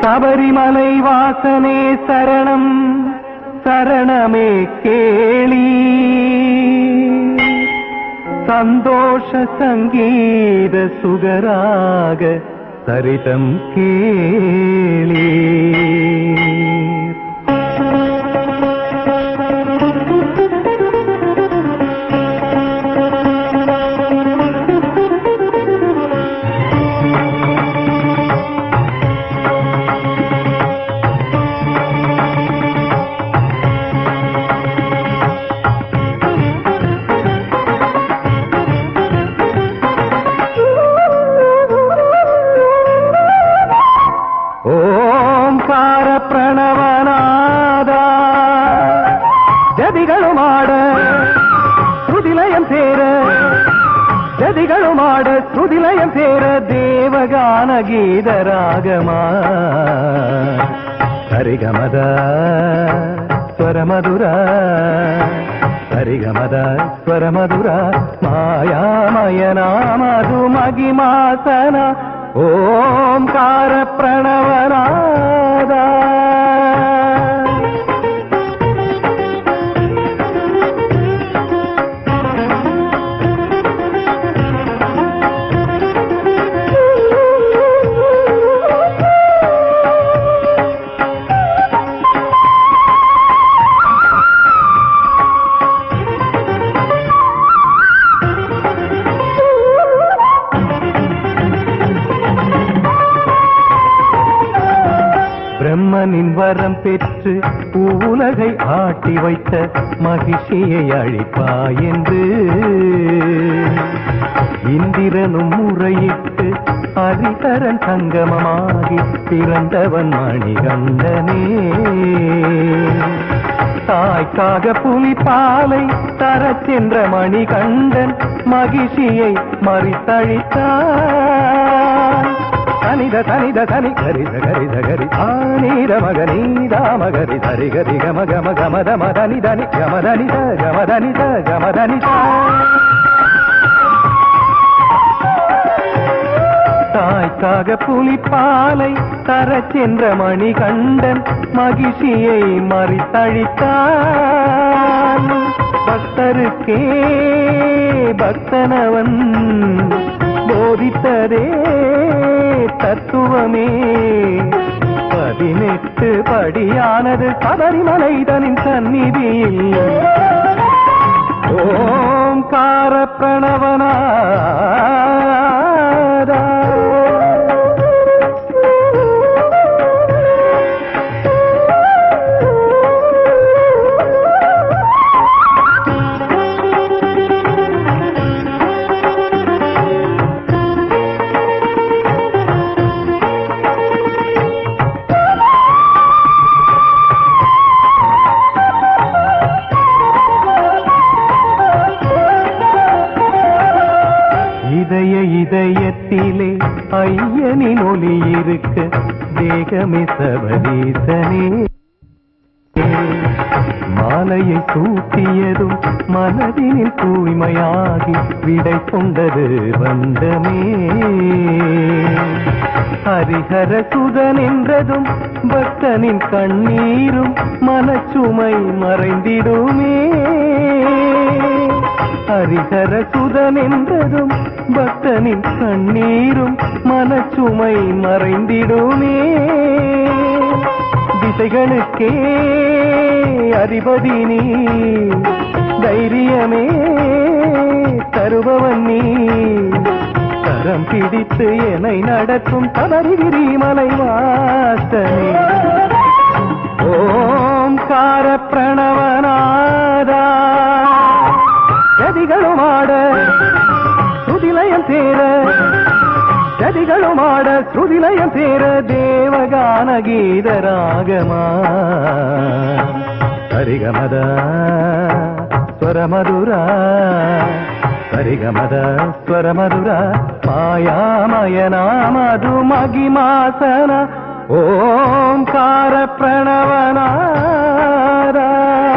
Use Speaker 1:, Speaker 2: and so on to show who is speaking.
Speaker 1: சபரிமலை வாசனே சரணம் சரணமே கேளி சந்தோஷ சங்கீத சுகராக சரிதம் கேளி ஓம்கார பிரணவநாதா ஜதிகளுமாட ஸ்ருதிலயம் சேர ஜதிகளுமாட ஸ்ருதிலயம் சேர தேவகான கீத ராகமா சரிகமத ஸ்வரமதுர சரிகமத ஸ்வரமதுர மாயாமயனாமது மகிமாசன ஓம்கார பிரணவநாதா பிரம்மனின் வரம் பெற்று பூவுலகை ஆட்டி வைத்த மகிழ்ச்சியை அழிப்பாய் என்று இந்திரனும் முறையிட்டு ஹரிகரன் சங்கமமாகி பிறந்தவன் மணிகண்டனே தாய்க்காக புலிப்பாலை தரச் சென்ற மணிகண்டன் மகிழ்ச்சியை மறித்தழித்தான் தனித தனித தனி கரித கரித கரி ஆனீத மக நீதா மகரி தரி கரி கம கம கமத மதனி தனி கமதனி த கமதனி த கமதனி த தாய்க்காக புலிப்பாலை தரச் சென்ற மணிகண்டன் மகிழ்ச்சியை மறித்தழித்தான் பக்தருக்கே பக்தனவன் போதித்ததே தத்துவமே பதினெட்டு படியானது சபரிமலைதனின் சந்நிதியில் ஓம்கார பிரணவனாதா இதய இதயத்திலே ஐயனின் ஒளி இருக்க தேகமே சபரீசனே மாலையை சூட்டியதும் மனதினில் தூய்மையாகி விடை கொண்டது வந்தமே ஹரிஹர சுதன் என்றதும் பக்தனின் கண்ணீரும் மனச்சுமை மறைந்திடுமே ஹரிஹர சுதன் என்றதும் பக்தனின் கண்ணீரும் மனச்சுமை மறைந்திடுமே திசைகளுக்கே அதிபதி நீ தைரியமே தருபவன் நீ கரம் பிடித்து என்னை நடக்கும் தவறிகிரி மலை வாசனே ஓம்கார பிரணவநாதா ஜதிகளுமாட சுதிலயம் சேர ஜதிகளுமாட சுதிலயம் சேர தேவகான கீத ராகமா சரிகமத ஸ்வரமதுரா சரிகமத ஸ்வரமதுர மாயாமயனாமது மகிமாசன ஓம்கார பிரணவனாரா